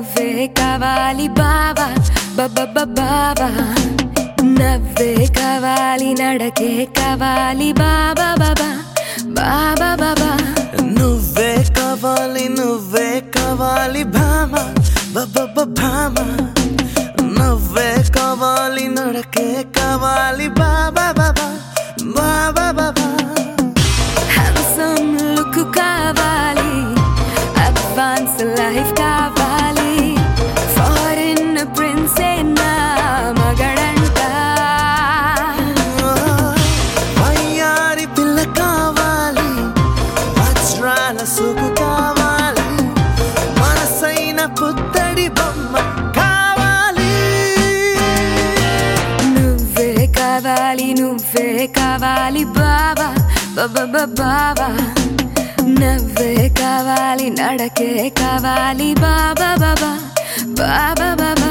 నువ్వే కావాలి బావా బాబా బావా నవ్వే కావాలి నడకే కావాలి బాబా బాబా బాబా బాబా నువ్వే కావాలి నువ్వే కావాలి భామ బబ్బ భామ నువ్వే కావాలి నడకే కావాలి బాబా బాబా బాబా బాబా హ్యాండ్సమ్ లుక్ కావాలి అడ్వాన్స్ లైఫ్ కావాలి ఫారిన్ ప్రిన్సే నా మగడంట వయ్యారి పిల్ల కావాలి వజ్రాల సూకు కావాలి మనసైన పుత్తడి బొమ్మ కావాలి నువ్వే కావాలి నువ్వే కావాలి బావా బాబా బావా నవ్వే కావాలి నడకే కావాలి బాబా బాబా బాబా బాబా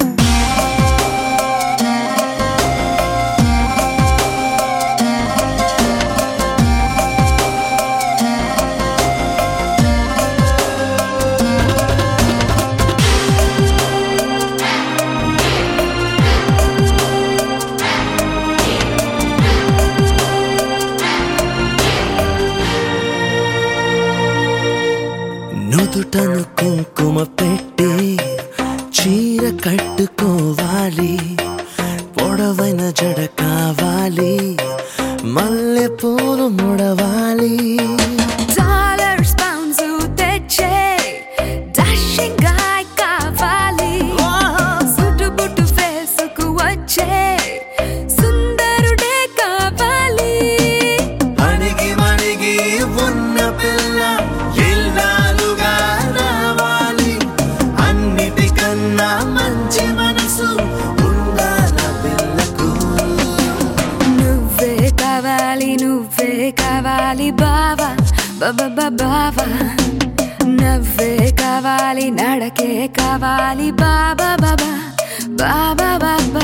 నుదుటను కుంకుమ పెట్టి చీర కట్టుకోవాలి పొడవైన జడ కావాలి మల్లె పూలు ముడవాలి డాలర్స్ పౌండ్స్ తెచ్చే డాషింగ్ గాయ్ కావాలి సుటు బుట్టు ఫేసుకు వచ్చే సుందరుడే కావాలి అణిగి మణిగి ఉన్న పిల్ల ఇల్లాలుగా రావాలి అన్నిటికన్నా మంచి మనసు ఉండాల పిల్లకు నువ్వే కావాలి నువ్వే కావాలి బావా బాబా బావా నవ్వే కావాలి నడకే కావాలి బాబా బాబా బాబా బాబా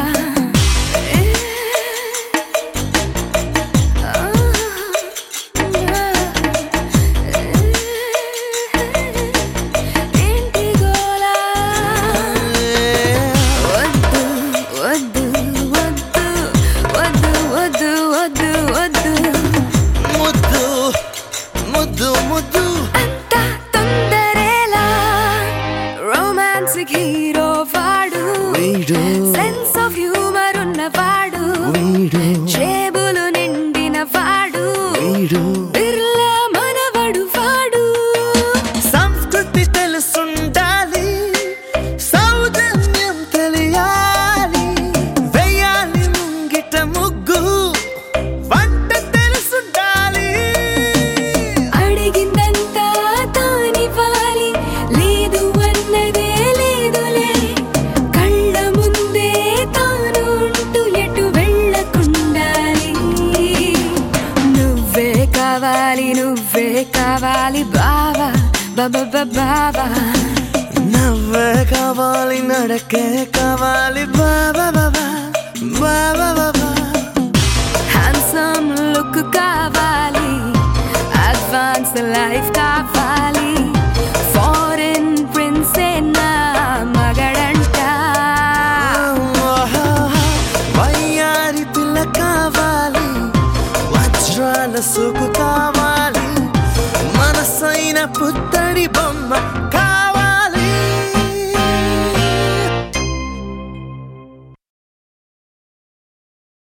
ఏంటి గోలా వద్దు వద్దు వద్దు వద్దు వద్దు వద్దు వద్దు ముద్దు ముద్దు ముద్దు అంత తొందరేలా రొమాన్సిక్ హీరో వాడు వీడు సెన్స్ ఆఫ్ హ్యూమర్ ఉన్నవాడు వీడు జేబులు నిండిన వాడు వీడు బిర్లా మనవడు వాడు సంస్కృతి తెలుసుండాలి సౌజన్యం తెలియాలి వెయ్యాలి ముంగిట ముగ్గు వంట తెలుసుండాలి అడిగిందంతా తానివ్వాలి లేదు అన్నదే లేదులే కళ్ళ ముందే తాను ఉంటూ ఎటు వెళ్ళకుండాలి నువ్వే కావాలి నువ్వే కావాలి బావా బాబా బావా నవ్వే కావాలి నడకే కావాలి బాబా బాబా బాబా బాబా హ్యాండ్సమ్ లుక్ కావాలి అడ్వాన్స్ లైఫ్